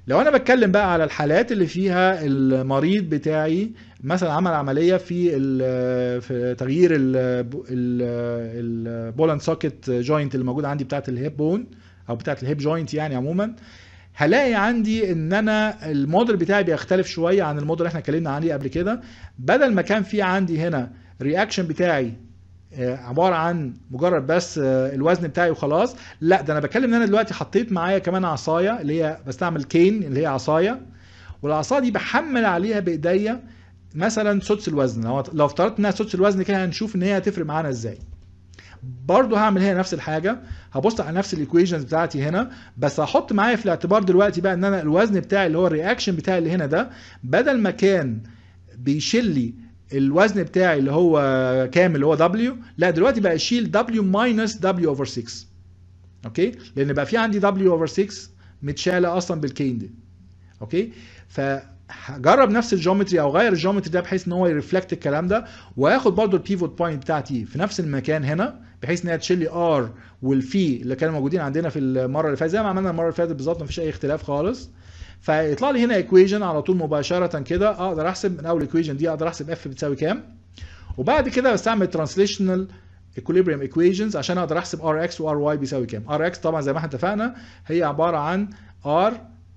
لو انا بتكلم بقى على الحالات اللي فيها المريض بتاعي مثلا عمل عمليه في ال- في تغيير البولان سوكيت جوينت اللي موجود عندي بتاعت الهيب بون او بتاعت الهيب جوينت يعني عموما هلاقي عندي ان انا الموديل بتاعي بيختلف شويه عن الموديل اللي احنا اتكلمنا عليه قبل كده بدل ما كان في عندي هنا رياكشن بتاعي آه، عباره عن مجرد بس آه، الوزن بتاعي وخلاص لا ده انا بتكلم ان انا دلوقتي حطيت معايا كمان عصايه اللي هي بستعمل كين اللي هي عصايه والعصايه دي بحمل عليها بايديا مثلا سدس الوزن لو لو افترضت انها سدس الوزن كده هنشوف ان هي هتفرق معانا ازاي برضه هعمل هنا نفس الحاجه هبص على نفس الايكويشنز بتاعتي هنا بس هحط معايا في الاعتبار دلوقتي بقى ان انا الوزن بتاعي اللي هو الرياكشن بتاعي اللي هنا ده بدل ما كان بيشيل لي الوزن بتاعي اللي هو كامل اللي هو دبليو لا دلوقتي بقى يشيل دبليو ماينس دبليو اوفر 6 اوكي لان بقى في عندي دبليو اوفر 6 متشاله اصلا بالكين دي اوكي فجرب نفس الجيومتري او غير الجيومتري ده بحيث ان هو يرفلكت الكلام ده واخد برضو البيفوت بوينت بتاعتي في نفس المكان هنا بحيث ان هي تشيل لي ار والفي اللي كانوا موجودين عندنا في المره اللي فاتت زي ما عملنا المره اللي فاتت بالظبط مفيش اي اختلاف خالص فيطلع لي هنا ايكويجن على طول مباشره كده اقدر احسب من اول ايكويجن دي اقدر احسب اف بتساوي كام وبعد كده بستعمل ترانسليشنال equilibrium equations عشان اقدر احسب ار اكس وار واي بيساوي كام ار اكس طبعا زي ما احنا اتفقنا هي عباره عن ار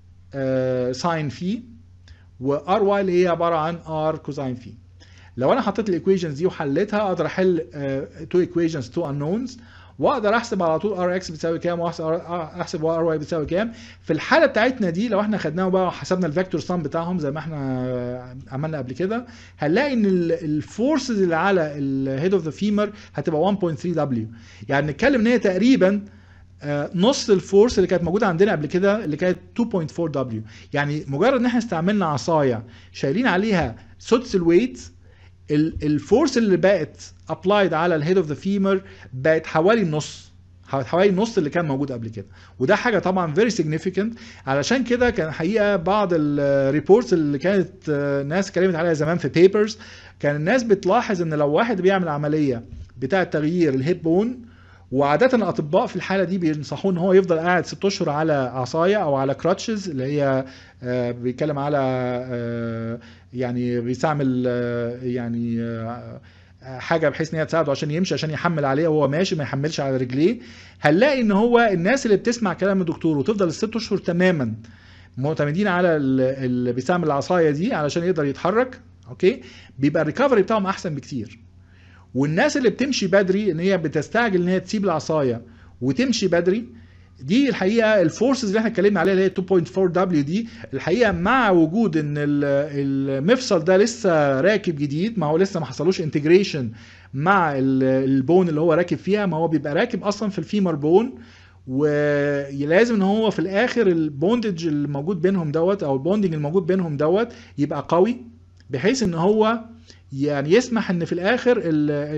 ساين في وار واي اللي هي عباره عن ار كوزاين في لو انا حطيت الايكويشنز دي وحليتها اقدر احل تو ايكويشنز تو انونز واقدر احسب على طول ار اكس بتساوي كام واحسب احسب ار واي بتساوي كام في الحاله بتاعتنا دي لو احنا خدناهم بقى وحسبنا الفيكتور سام بتاعهم زي ما احنا عملنا قبل كده هنلاقي ان الفورسز اللي على الهيد اوف ذا فيمر هتبقى 1.3 دبليو يعني نتكلم ان هي تقريبا آه، نص الفورس اللي كانت موجوده عندنا قبل كده اللي كانت 2.4 دبليو يعني مجرد ان احنا استعملنا عصايه شايلين عليها سدس الويت ال- الفورس اللي بقت ابلايد على الهيد اوف ذا فيمر بقت حوالي النص حوالي النص اللي كان موجود قبل كده وده حاجه طبعا فيري سيجنيفيكانت علشان كده كان حقيقه بعض الريبورتس اللي كانت آه، ناس اتكلمت عليها زمان في بيبرز كان الناس بتلاحظ ان لو واحد بيعمل عمليه بتاعه تغيير الهيب بون وعادة الأطباء في الحالة دي بينصحوه إن هو يفضل قاعد ست أشهر على عصاية أو على كراتشز اللي هي آه، بيتكلم على آه، يعني بيستعمل آه، يعني آه، حاجه بحيث ان هي تساعده عشان يمشي عشان يحمل عليه وهو ماشي ما يحملش على رجليه هنلاقي ان هو الناس اللي بتسمع كلام الدكتور وتفضل الست اشهر تماما معتمدين على ال- اللي بيستعمل العصايه دي علشان يقدر يتحرك اوكي بيبقى الريكفري بتاعهم احسن بكتير والناس اللي بتمشي بدري ان هي بتستعجل ان هي تسيب العصايه وتمشي بدري دي الحقيقه الفورسز اللي احنا اتكلمنا عليها اللي هي 2.4 دبليو دي الحقيقه مع وجود ان ال- المفصل ده لسه راكب جديد ما هو لسه ما حصلوش انتجريشن مع ال- البون اللي هو راكب فيها ما هو بيبقى راكب اصلا في الفيمر بون ولازم ان هو في الاخر البوندج الموجود بينهم دوت او البوندنج الموجود بينهم دوت يبقى قوي بحيث ان هو يعني يسمح ان في الاخر ال-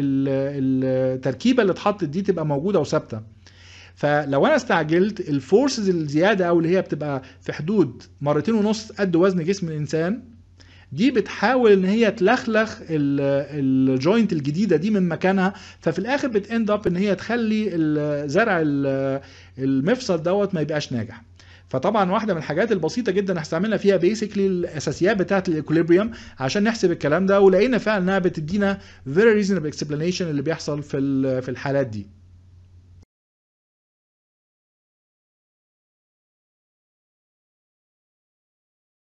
ال- التركيبه اللي اتحطت دي تبقى موجوده وثابته فلو انا استعجلت الفورسز الزياده او اللي هي بتبقى في حدود مرتين ونص قد وزن جسم الانسان دي بتحاول ان هي تلخلخ ال- الجوينت الجديده دي من مكانها ففي الاخر بتاند اب ان هي تخلي ال- زرع ال- المفصل دوت ما يبقاش ناجح فطبعا واحده من الحاجات البسيطه جدا هستعملها فيها بيسكلي الاساسيات بتاعه الايكوليبريم عشان نحسب الكلام ده ولقينا فعلا انها بتدينا very reasonable explanation اللي بيحصل في ال- في الحالات دي